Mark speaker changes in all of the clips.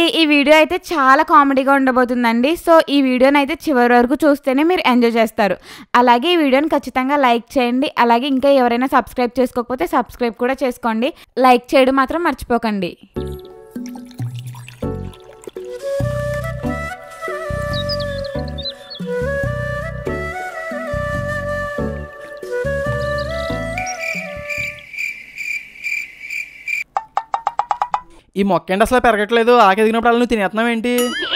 Speaker 1: ఈ వీడియో అయితే చాలా కామెడీగా ఉండబోతుందండి సో ఈ వీడియోని అయితే చివరి వరకు చూస్తేనే మీరు ఎంజాయ్ చేస్తారు అలాగే ఈ వీడియోని ఖచ్చితంగా లైక్ చేయండి అలాగే ఇంకా ఎవరైనా సబ్స్క్రైబ్ చేసుకోకపోతే సబ్స్క్రైబ్ కూడా చేసుకోండి లైక్ చేయడం మాత్రం మర్చిపోకండి
Speaker 2: ఈ మొక్క ఏంటి అసలు పెరగట్లేదు ఆకి ఎదిగినప్పుడు అలా నువ్వు తినేస్తున్నావు ఏంటి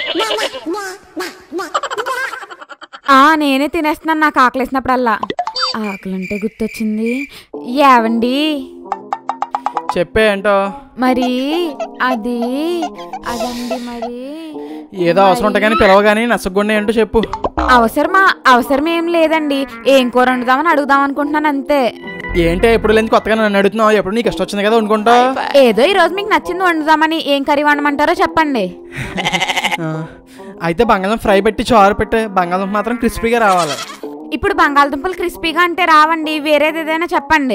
Speaker 1: ఆ నేనే తినేస్తున్నాను నాకు ఆకలేసినప్పుడల్లా ఆకలంటే గుర్తొచ్చింది ఏవండి
Speaker 2: చెప్పే ఏంటో
Speaker 1: మరి అది అదండి మరి
Speaker 2: ఏదో అవసరం ఉంటే కానీ పిలవగానే నచ్చకుండా ఏంటో చెప్పు
Speaker 1: అవసరమా అవసరం ఏం లేదండి ఏం కూర వండుదామని అడుగుదాం అనుకుంటున్నాను అంతే
Speaker 2: ఏంటి ఎప్పుడు లేని కొత్తగా నన్ను అడుగుతున్నావు ఎప్పుడు నీకు ఇష్టం వచ్చింది కదా అనుకుంటా
Speaker 1: ఏదో ఈ రోజు మీకు నచ్చింది వండుదామని ఏం కర్రీ వండమంటారో చెప్పండి
Speaker 2: అయితే బంగాళం ఫ్రై పెట్టి చారు పెట్టే బంగాళం మాత్రం క్రిస్పీగా రావాలి
Speaker 1: ఇప్పుడు బంగాళదుంపలు క్రిస్పీగా అంటే రావండి వేరేది ఏదైనా చెప్పండి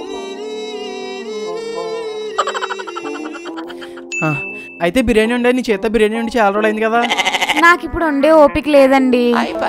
Speaker 2: ఆ, అయితే బిర్యానీ ఉండే నీ చేత బిర్యానీ ఉండి చాలా రోజులు అయింది కదా
Speaker 1: నాకు ఇప్పుడు ఉండే ఓపిక లేదండి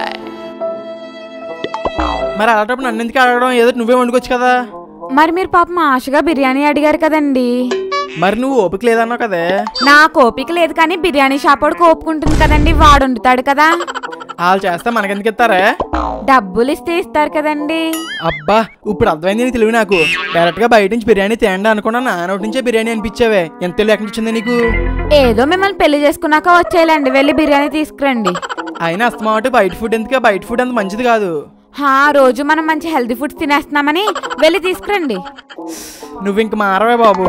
Speaker 2: మరి అలాంటప్పుడు నన్ను ఎందుకు అడగడం ఏదో నువ్వే వండుకోవచ్చు కదా
Speaker 1: మరి మీరు పాపం ఆశగా బిర్యానీ అడిగారు కదండి
Speaker 2: మరి నువ్వు ఓపిక లేదన్నావు కదే
Speaker 1: నాకు ఓపిక లేదు కానీ బిర్యానీ షాప్ వాడు కోపుకుంటుంది కదండి వాడు వండుతాడు కదా
Speaker 2: వాళ్ళు చేస్తే మనకెందుకు ఇస్తారే
Speaker 1: డబ్బులు ఇస్తే ఇస్తారు కదండి
Speaker 2: అబ్బా ఇప్పుడు అర్థమైంది నీ తెలివి నాకు డైరెక్ట్ గా బయట నుంచి బిర్యానీ తేండి అనుకున్నా నా నోటి నుంచే బిర్యానీ అనిపించావే ఎంత తెలివి ఎక్కడి నుంచి వచ్చింది నీకు
Speaker 1: ఏదో మిమ్మల్ని పెళ్లి చేసుకున్నాక వచ్చేయాలండి వెళ్ళి బిర్యానీ తీసుకురండి
Speaker 2: అయినా అస్తమాటు బయట ఫుడ్ ఎందుకు బయట ఫుడ్ అంత మంచిది కాదు
Speaker 1: హా రోజు మనం మంచి హెల్తీ ఫుడ్స్ తినేస్తున్నామని వెళ్ళి తీసుకురండి
Speaker 2: నువ్వు ఇంక మారవే బాబు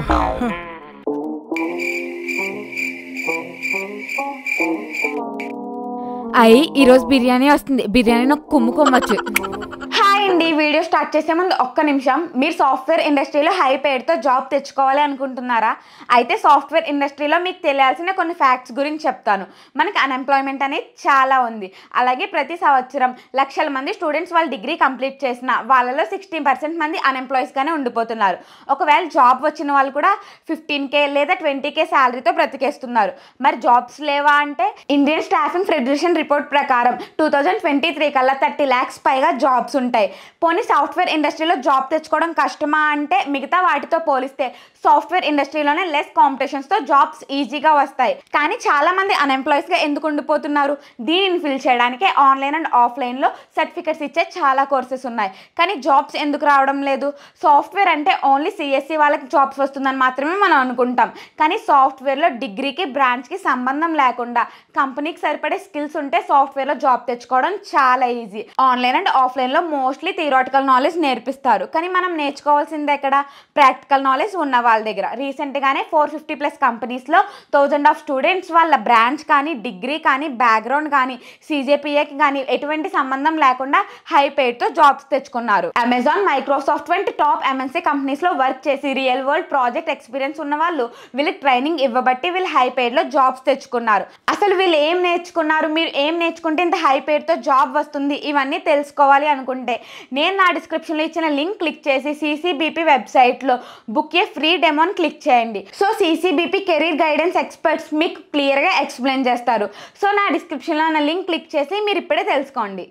Speaker 1: అయి ఈరోజు బిర్యానీ వస్తుంది బిర్యానీ నాకు కుమ్ము కొమ్మచ్చు హాయ్ అండి వీడియో స్టార్ట్ చేసే ముందు ఒక్క నిమిషం మీరు సాఫ్ట్వేర్ ఇండస్ట్రీలో హై పేడ్తో జాబ్ తెచ్చుకోవాలి అనుకుంటున్నారా అయితే సాఫ్ట్వేర్ ఇండస్ట్రీలో మీకు తెలియాల్సిన కొన్ని ఫ్యాక్ట్స్ గురించి చెప్తాను మనకి అన్ఎంప్లాయ్మెంట్ అనేది చాలా ఉంది అలాగే ప్రతి సంవత్సరం లక్షల మంది స్టూడెంట్స్ వాళ్ళు డిగ్రీ కంప్లీట్ చేసిన వాళ్ళలో సిక్స్టీన్ పర్సెంట్ మంది అన్ఎంప్లాయీస్గానే ఉండిపోతున్నారు ఒకవేళ జాబ్ వచ్చిన వాళ్ళు కూడా ఫిఫ్టీన్ కే లేదా ట్వంటీ కే శాలరీతో బ్రతికేస్తున్నారు మరి జాబ్స్ లేవా అంటే ఇండియన్ స్టాఫింగ్ ఫెడరేషన్ రిపోర్ట్ ప్రకారం టూ థౌజండ్ ట్వంటీ త్రీ కల్లా థర్టీ ల్యాక్స్ పైగా జాబ్స్ ఉంటాయి పోనీ సాఫ్ట్వేర్ ఇండస్ట్రీలో జాబ్ తెచ్చుకోవడం కష్టమా అంటే మిగతా వాటితో పోలిస్తే సాఫ్ట్వేర్ ఇండస్ట్రీలోనే లెస్ కాంపిటీషన్స్తో జాబ్స్ ఈజీగా వస్తాయి కానీ చాలా మంది అన్ఎంప్లాయీస్గా ఎందుకు ఉండిపోతున్నారు దీనిని ఫిల్ చేయడానికి ఆన్లైన్ అండ్ ఆఫ్లైన్లో సర్టిఫికెట్స్ ఇచ్చే చాలా కోర్సెస్ ఉన్నాయి కానీ జాబ్స్ ఎందుకు రావడం లేదు సాఫ్ట్వేర్ అంటే ఓన్లీ సిఎస్సి వాళ్ళకి జాబ్స్ వస్తుందని మాత్రమే మనం అనుకుంటాం కానీ సాఫ్ట్వేర్లో డిగ్రీకి బ్రాంచ్కి సంబంధం లేకుండా కంపెనీకి సరిపడే స్కిల్స్ ఉంటే సాఫ్ట్వేర్లో జాబ్ తెచ్చుకోవడం చాలా ఈజీ ఆన్లైన్ అండ్ ఆఫ్లైన్లో మోస్ట్లీ థియరాటికల్ నాలెడ్జ్ నేర్పిస్తారు కానీ మనం నేర్చుకోవాల్సింది ఎక్కడ ప్రాక్టికల్ నాలెడ్జ్ ఉన్న వాళ్ళ దగ్గర రీసెంట్గానే ఫోర్ ఫిఫ్టీ ప్లస్ కంపెనీస్లో థౌజండ్ ఆఫ్ స్టూడెంట్స్ వాళ్ళ బ్రాంచ్ కానీ డిగ్రీ కానీ బ్యాక్గ్రౌండ్ కానీ సీజేపీఏకి కానీ ఎటువంటి సంబంధం లేకుండా హై పేడ్తో జాబ్స్ తెచ్చుకున్నారు అమెజాన్ మైక్రోసాఫ్ట్ వంటి టాప్ ఎంఎన్సీ కంపెనీస్లో వర్క్ చేసి రియల్ వరల్డ్ ప్రాజెక్ట్ ఎక్స్పీరియన్స్ ఉన్న వాళ్ళు వీళ్ళకి ట్రైనింగ్ ఇవ్వబట్టి వీళ్ళు హై పేడ్లో జాబ్స్ తెచ్చుకున్నారు అసలు వీళ్ళు ఏం నేర్చుకున్నారు మీరు ఏం నేర్చుకుంటే ఇంత హై పేడ్తో జాబ్ వస్తుంది ఇవన్నీ తెలుసుకోవాలి అనుకుంటే నేను నా డిస్క్రిప్షన్లో ఇచ్చిన లింక్ క్లిక్ చేసి సీసీబీపీ వెబ్సైట్లో బుక్ ఏ ఫ్రీ డెమోని క్లిక్ చేయండి so CCBP career guidance experts మీకు క్లియర్గా ఎక్స్ప్లెయిన్ చేస్తారు సో నా డిస్క్రిప్షన్లో ఉన్న లింక్ క్లిక్ చేసి మీరు ఇప్పుడే తెలుసుకోండి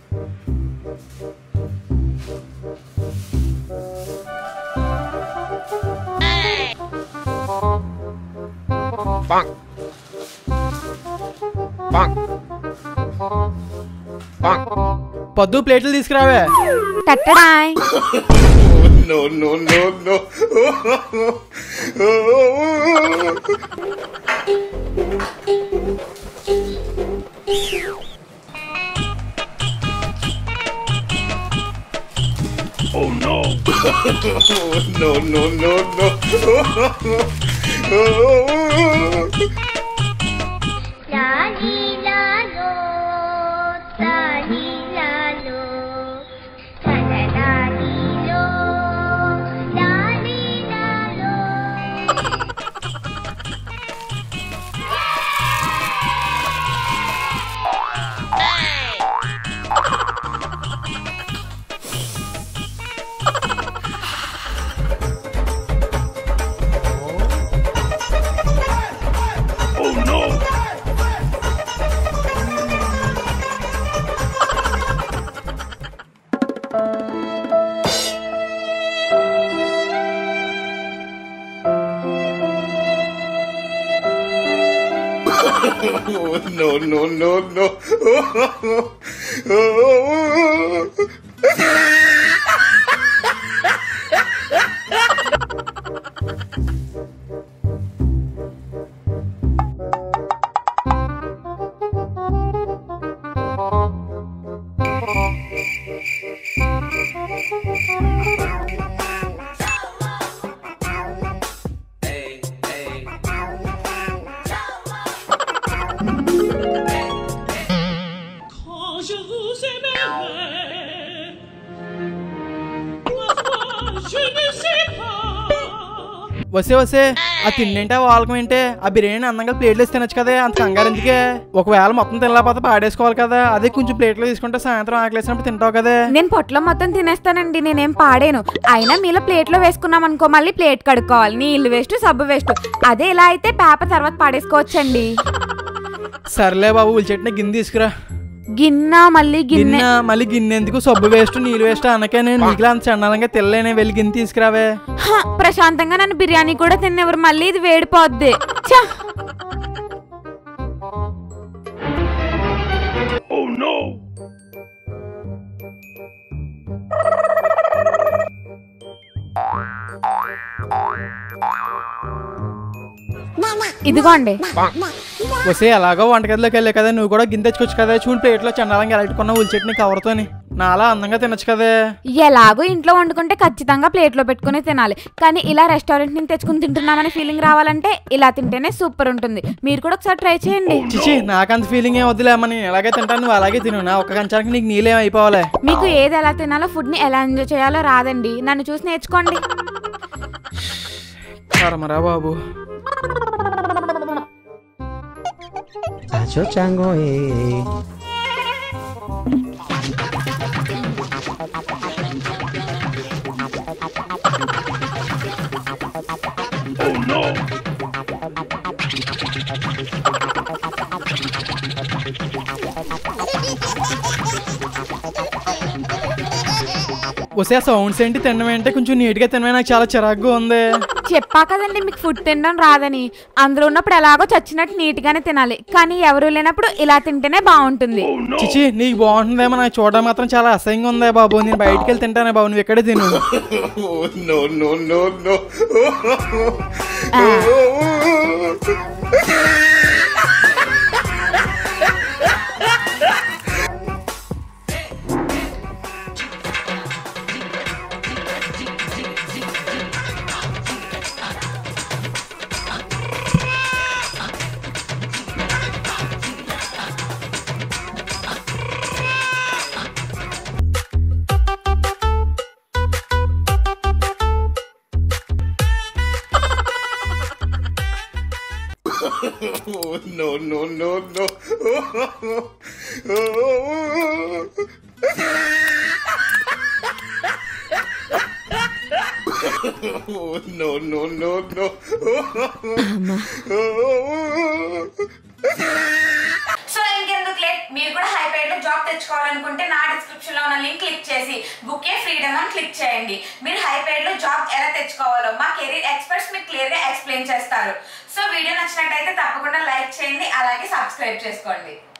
Speaker 2: పొద్దు ప్లేట్లు తీసుకురావే
Speaker 1: కట్టడాయ్
Speaker 3: no, no, no, no. oh no. no, no, no, no.
Speaker 4: లాలి లాలో తాలి లాలో తలలాలిలో లాలి లాలో
Speaker 3: no, no, no, no.
Speaker 5: Quand je vous aimerai, parfois je ne sais pas.
Speaker 2: వసే వసే ఆ తిండింటే వాళ్ళకం ఏంటే ఆ బిర్యానీ అందంగా ప్లేట్లు వేసి తినచ్చు కదా అంత కంగారు ఎందుకే ఒకవేళ మొత్తం తినలేకపోతే పాడేసుకోవాలి కదా అదే కొంచెం ప్లేట్లో తీసుకుంటే సాయంత్రం ఆకలేసినప్పుడు తింటావు కదా
Speaker 1: నేను పొట్లో మొత్తం తినేస్తానండి నేనేం పాడేను అయినా మీలో ప్లేట్లో వేసుకున్నాం అనుకో మళ్ళీ ప్లేట్ కడుక్కోవాలి నీళ్ళు వేస్ట్ సబ్బు వేస్ట్ అదే ఇలా అయితే పేపర్ తర్వాత పాడేసుకోవచ్చండి
Speaker 2: సర్లే బాబు ఉల్చెట్ని గిన్నె తీసుకురా
Speaker 1: గిన్నె మళ్ళీ గిన్నె
Speaker 2: గిన్నె మళ్ళీ గిన్నె ఎందుకు సబ్బు వేస్ట్ నీళ్ళు వేస్ట్ అనకే నేను నీకులా అంత చండాలంగా తెల్లనే వెళ్ళి గిన్నె తీసుకురావే
Speaker 1: హ, ప్రశాంతంగా నన్ను బిర్యానీ కూడా తినేవారు మళ్ళీ ఇది వేడిపోద్ది ఛ! ఇదిగోండి
Speaker 2: వసే ఎలాగో వంటగదిలోకి వెళ్ళే కదా నువ్వు కూడా గిన్నె తెచ్చుకోవచ్చు కదా చూడు ప్లేట్లో చండాలంగా ఎలట్టుకున్న ఉల్చెట్ని కవర్తోని నాలా అందంగా తినొచ్చు కదే
Speaker 1: ఎలాగో ఇంట్లో వండుకుంటే ఖచ్చితంగా ప్లేట్లో పెట్టుకుని తినాలి కానీ ఇలా రెస్టారెంట్ నుంచి తెచ్చుకుని తింటున్నామనే ఫీలింగ్ రావాలంటే ఇలా తింటేనే సూపర్ ఉంటుంది మీరు కూడా ఒకసారి ట్రై చేయండి
Speaker 2: చిచి నాకంత ఫీలింగ్ ఏం వద్దులే అమ్మ నేను ఎలాగే తింటాను నువ్వు అలాగే తిను నా ఒక్క కంచానికి నీకు నీళ్ళేం అయిపోవాలి
Speaker 1: మీకు ఏది ఎలా తినాలో ఫుడ్ని ఎలా ఎంజాయ్ చేయాలో రాదండి నన్ను చూసి నేర్చుకోండి
Speaker 2: కర్మరా బాబు
Speaker 6: Acho chango eh.
Speaker 2: వసే ఆ సౌండ్స్ ఏంటి తినడం ఏంటి కొంచెం నీట్గా తినమే నాకు చాలా చిరాకుగా ఉంది
Speaker 1: చెప్పా కదండి మీకు ఫుడ్ తినడం రాదని అందులో ఉన్నప్పుడు ఎలాగో చచ్చినట్టు నీట్గానే తినాలి కానీ ఎవరు లేనప్పుడు ఇలా తింటేనే బాగుంటుంది
Speaker 2: చిచి నీకు బాగుంటుందేమో నాకు చూడడం మాత్రం చాలా అసహ్యంగా ఉందే బాబు నేను బయటికి వెళ్ళి తింటానే బాబు నువ్వు ఇక్కడే తిను
Speaker 3: no, no, no, no. no, no, no, no. no, no, no, no.
Speaker 1: So ఇంకెందుకు లేట్ మీరు కూడా హైపైడ్ లో జాబ్ తెచ్చుకోవాలనుకుంటే నా డిస్క్రిప్షన్ లో ఉన్న లింక్ క్లిక్ చేసి బుక్ ఏ ఫ్రీడమ్ అని క్లిక్ చేయండి మీరు హైపైడ్ లో జాబ్ ఎలా తెచ్చుకోవాలో మా కెరీర్ ఎక్స్పర్ట్స్ మీకు క్లియర్ గా ఎక్స్ప్లెయిన్ చేస్తారు సో వీడియో నచ్చినట్టయితే తప్పకుండా లైక్ చేయండి అలాగే సబ్స్క్రైబ్ చేసుకోండి